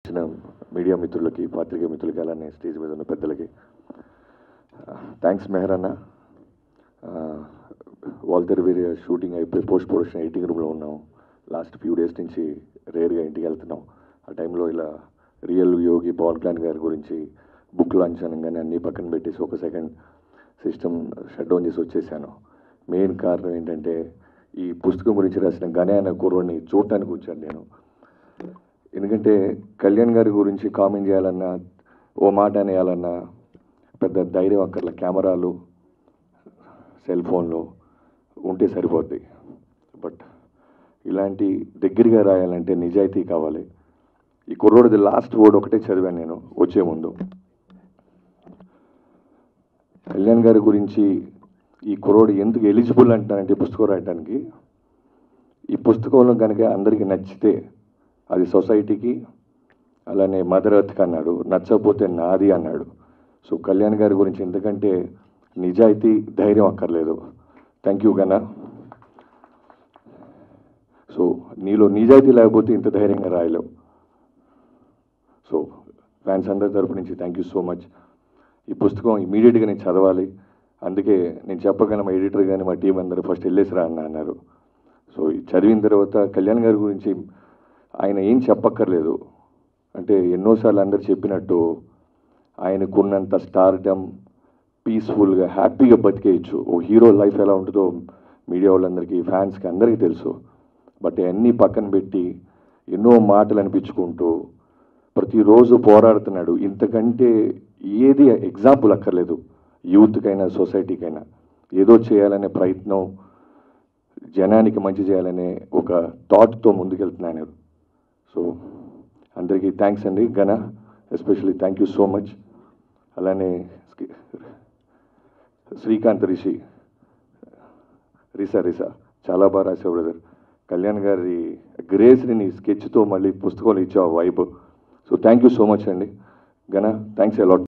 వచ్చిన మీడియా మిత్రులకి పాత్రికేయ మిత్రులకి అలానే స్టేజ్ మీద ఉన్న పెద్దలకి థ్యాంక్స్ మెహర్ అన్న వాల్తెర్ వేరే షూటింగ్ అయిపోయి పోస్ట్ ప్రొడక్షన్ ఎయిటింగ్ రూమ్లో ఉన్నాం లాస్ట్ ఫ్యూ డేస్ నుంచి రేర్గా ఇంటికి వెళ్తున్నాం ఆ టైంలో ఇలా రియల్ యోగి పవన్ కళ్యాణ్ గారి గురించి బుక్ లాంచ్ అనగానే అన్నీ పక్కన పెట్టేసి ఒక సెకండ్ సిస్టమ్ షట్ డౌన్ చేసి వచ్చేసాను మెయిన్ కారణం ఏంటంటే ఈ పుస్తకం గురించి రాసిన గనే అనే కుర్రోని చూడటానికి వచ్చాను నేను ఎందుకంటే కళ్యాణ్ గారి గురించి కామెంట్ చేయాలన్నా ఓ మాట అనేయాలన్నా పెద్ద ధైర్యం అక్కర్ల కెమెరాలు సెల్ ఫోన్లో ఉంటే సరిపోద్ది బట్ ఇలాంటి దగ్గరగా రాయాలంటే నిజాయితీ కావాలి ఈ కుర్రోడిది లాస్ట్ వర్డ్ ఒకటే చదివాను నేను వచ్చే ముందు కళ్యాణ్ గారి గురించి ఈ కుర్రోడు ఎందుకు ఎలిజిబుల్ అంటానంటే ఈ పుస్తకం రాయడానికి ఈ పుస్తకంలో కనుక అందరికీ నచ్చితే అది సొసైటీకి అలానే మదర్ ఎర్త్కి అన్నాడు నచ్చకపోతే నాది అన్నాడు సో కళ్యాణ్ గారి గురించి ఎందుకంటే నిజాయితీ ధైర్యం అక్కర్లేదు థ్యాంక్ యూ గనా సో నీలో నిజాయితీ లేకపోతే ఇంత ధైర్యంగా రాయలేవు సో ఫ్యాన్స్ అందరి తరపు నుంచి థ్యాంక్ యూ సో మచ్ ఈ పుస్తకం ఇమీడియట్గా నేను చదవాలి అందుకే నేను చెప్పగానే మా ఎడిటర్ కానీ మా టీం అందరూ ఫస్ట్ వెళ్ళేసి రా అన్న అన్నారు సో ఇది చదివిన తర్వాత కళ్యాణ్ గారి గురించి ఆయన ఏం చెప్పక్కర్లేదు అంటే ఎన్నోసార్లు అందరు చెప్పినట్టు ఆయనకున్నంత స్టార్డమ్ పీస్ఫుల్గా హ్యాపీగా బతికేయచ్చు ఓ హీరో లైఫ్ ఎలా ఉంటుందో మీడియా వాళ్ళందరికీ ఫ్యాన్స్కి అందరికీ తెలుసు బట్ అన్నీ పక్కన పెట్టి ఎన్నో మాటలు అనిపించుకుంటూ ప్రతిరోజు పోరాడుతున్నాడు ఇంతకంటే ఏది ఎగ్జాంపుల్ అక్కర్లేదు యూత్కైనా సొసైటీకైనా ఏదో చేయాలనే ప్రయత్నం జనానికి మంచి చేయాలనే ఒక థాట్తో ముందుకెళ్తున్నాను సో అందరికీ థ్యాంక్స్ అండి ఘన especially thank you so much అలానే శ్రీకాంత్ రిషి రిసా రిసా చాలా బాగా రాసావు బ్రదర్ కళ్యాణ్ గారి గ్రేస్ని నీ స్కెచ్తో మళ్ళీ పుస్తకంలో ఇచ్చావు vibe so thank you so much అండి ఘన థ్యాంక్స్ అలాట్